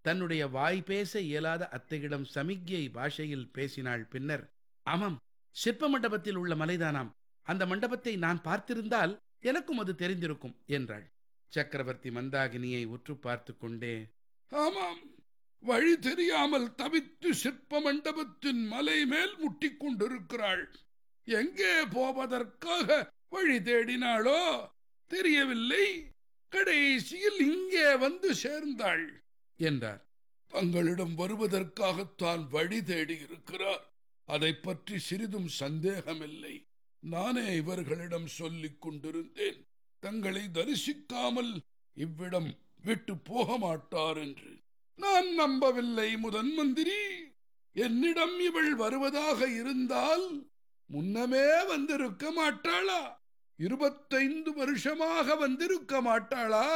தன்னுடைய வாய் பேச இயலாத அத்தையிடம் சமிக்ஞை பாஷையில் பேசினாள் பின்னர் ஆமாம் சிற்ப மண்டபத்தில் உள்ள மலைதானாம் அந்த மண்டபத்தை நான் பார்த்திருந்தால் எனக்கும் அது தெரிந்திருக்கும் என்றாள் சக்கரவர்த்தி மந்தாகினியை உற்று பார்த்து கொண்டே ஆமாம் வழி தெரியாமல் தவித்து சிற்ப மண்டபத்தின் மலை மேல் முட்டிக் கொண்டிருக்கிறாள் எங்கே போவதற்காக வழி தேடினாளோ தெரியவில்லை கடைசியில் இங்கே வந்து சேர்ந்தாள் என்றார் தங்களிடம் வருவதற்காகத்தான் வழி தேடி இருக்கிறார் அதை பற்றி சிறிதும் சந்தேகமில்லை நானே இவர்களிடம் சொல்லிக் கொண்டிருந்தேன் தங்களை தரிசிக்காமல் இவ்விடம் விட்டு போக மாட்டார் என்று நான் நம்பவில்லை முதன் மந்திரி என்னிடம் இவள் வருவதாக இருந்தால் முன்னமே வந்திருக்க மாட்டாளா இருபத்தைந்து வருஷமாக வந்திருக்க மாட்டாளா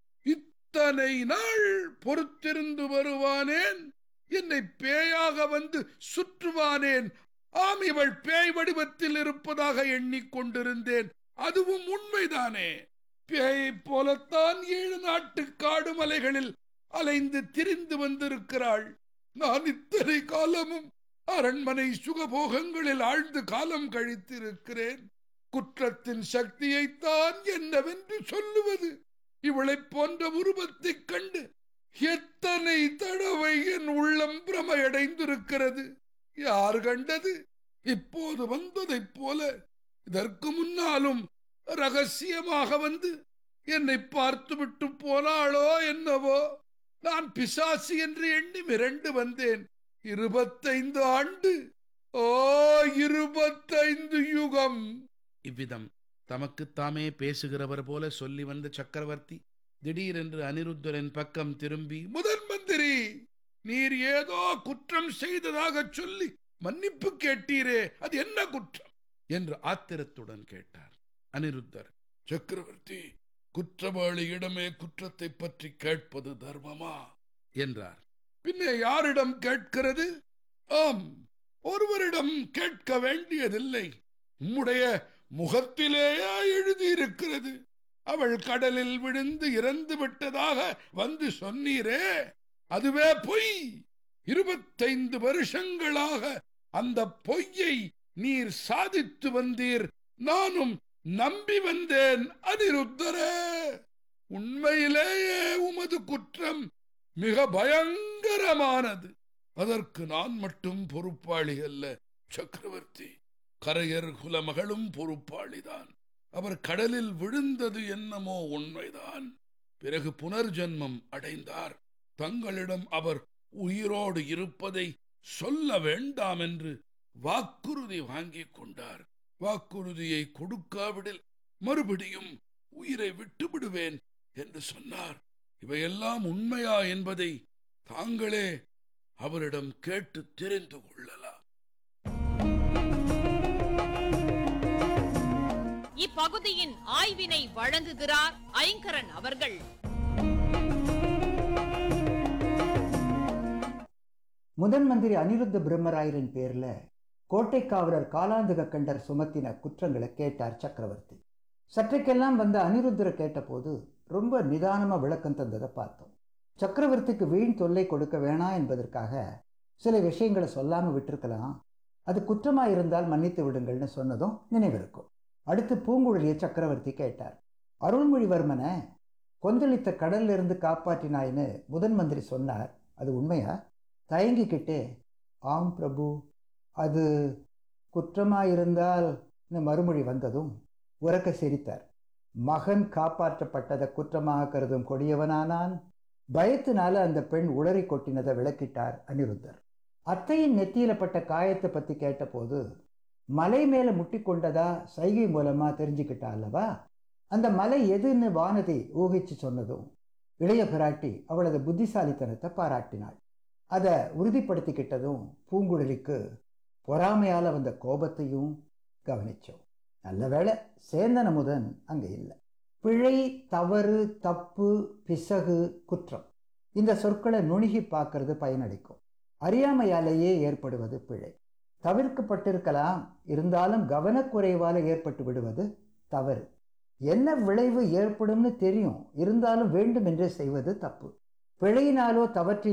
இத்தனை நாள் பொறுத்திருந்து வருவானேன் என்னை பேயாக வந்து சுற்றுவானேன் ஆம் இவள் பேய் வடிவத்தில் இருப்பதாக எண்ணிக்கொண்டிருந்தேன் அதுவும் உண்மைதானே பேயைப் போலத்தான் ஏழு நாட்டு காடு மலைகளில் அலைந்து திரிந்து வந்திருக்கிறாள் நான் இத்தனை காலமும் அரண்மனை சுகபோகங்களில் ஆழ்ந்து காலம் கழித்திருக்கிறேன் குற்றத்தின் சக்தியைத்தான் என்னவென்று சொல்லுவது இவளைப் போன்ற உருவத்தைக் கண்டு எத்தனை தடவை என் உள்ளம் பிரமையடைந்திருக்கிறது யார் கண்டது இப்போது வந்ததைப் போல இதற்கு முன்னாலும் ரகசியமாக வந்து என்னை பார்த்துவிட்டு போனாளோ என்னவோ நான் பிசாசு என்று எண்ணி மிரண்டு வந்தேன் இருபத்தைந்து ஆண்டு ஓ இருபத்தைந்து யுகம் இவ்விதம் தமக்குத்தாமே பேசுகிறவர் போல சொல்லி வந்த சக்கரவர்த்தி திடீரென்று அனிருத்தரின் பக்கம் திரும்பி முதன் மந்திரி நீர் ஏதோ குற்றம் செய்ததாக சொல்லி மன்னிப்பு கேட்டீரே அது என்ன குற்றம் என்று ஆத்திரத்துடன் கேட்டார் அனிருத்தர் சக்கரவர்த்தி குற்றவாளியிடமே குற்றத்தை பற்றி கேட்பது தர்மமா என்றார் பின்னே யாரிடம் கேட்கிறது ஆம் ஒருவரிடம் கேட்க வேண்டியதில்லை உம்முடைய முகத்திலேயே எழுதியிருக்கிறது அவள் கடலில் விழுந்து இறந்து விட்டதாக வந்து சொன்னீரே அதுவே பொய் இருபத்தைந்து வருஷங்களாக அந்த பொய்யை நீர் சாதித்து வந்தீர் நானும் நம்பி வந்தேன் அனிருத்தரே உண்மையிலேயே உமது குற்றம் மிக பயங்கரமானது அதற்கு நான் மட்டும் பொறுப்பாளி அல்ல சக்கரவர்த்தி கரையர் குலமகளும் பொறுப்பாளிதான் அவர் கடலில் விழுந்தது என்னமோ உண்மைதான் பிறகு புனர்ஜன்மம் அடைந்தார் தங்களிடம் அவர் உயிரோடு இருப்பதை சொல்ல வேண்டாம் என்று வாக்குறுதி வாங்கிக் கொண்டார் வாக்குறுதியை கொடுக்காவிடில் மறுபடியும் உயிரை விட்டு விடுவேன் என்று சொன்னார் இவையெல்லாம் உண்மையா என்பதை தாங்களே அவரிடம் கேட்டு தெரிந்து கொள்ளலாம் இப்பகுதியின் ஆய்வினை வழங்குகிறார் ஐங்கரன் அவர்கள் முதன் மந்திரி அனிருத்த பிரம்மராயரின் பேர்ல கோட்டை காவலர் காலாந்தக கண்டர் சுமத்தின குற்றங்களை கேட்டார் சக்கரவர்த்தி சற்றைக்கெல்லாம் வந்த அனிருத்தரை கேட்டபோது ரொம்ப நிதானமா விளக்கம் தந்ததை பார்த்தோம் சக்கரவர்த்திக்கு வீண் தொல்லை கொடுக்க வேணாம் என்பதற்காக சில விஷயங்களை சொல்லாம விட்டிருக்கலாம் அது குற்றமா இருந்தால் மன்னித்து விடுங்கள்னு சொன்னதும் நினைவிருக்கும் அடுத்து பூங்குழலியை சக்கரவர்த்தி கேட்டார் அருள்மொழிவர்மனை கொந்தளித்த கடல்ல இருந்து காப்பாற்றினாய்னு முதன் மந்திரி சொன்னார் அது உண்மையா தயங்கிக்கிட்டே ஆம் பிரபு அது குற்றமாயிருந்தால் மறுமொழி வந்ததும் உறக்க சிரித்தார் மகன் காப்பாற்றப்பட்டதை குற்றமாக கருதும் கொடியவனானான் பயத்தினால அந்த பெண் உளறி கொட்டினதை விளக்கிட்டார் அனிருத்தர் அத்தையின் நெத்தியில பட்ட காயத்தை பத்தி கேட்டபோது மலை மேல முட்டி கொண்டதா சைகை மூலமா தெரிஞ்சுக்கிட்டா அல்லவா அந்த மலை எதுன்னு வானதி ஊகிச்சு சொன்னதும் இளைய பிராட்டி அவளது புத்திசாலித்தனத்தை பாராட்டினாள் அதை உறுதிப்படுத்திக்கிட்டதும் பூங்குழலிக்கு பொறாமையால வந்த கோபத்தையும் கவனிச்சோம் நல்ல வேளை சேந்தன முதன் அங்க இல்லை பிழை தவறு தப்பு பிசகு குற்றம் இந்த சொற்களை நுணுகி பார்க்கறது பயனளிக்கும் அறியாமையாலேயே ஏற்படுவது பிழை தவிர்க்கப்பட்டிருக்கலாம் இருந்தாலும் கவனக்குறைவால ஏற்பட்டு விடுவது தவறு என்ன விளைவு ஏற்படும்னு தெரியும் இருந்தாலும் வேண்டும் என்றே செய்வது தப்பு பிழையினாலோ தவற்றினாலோ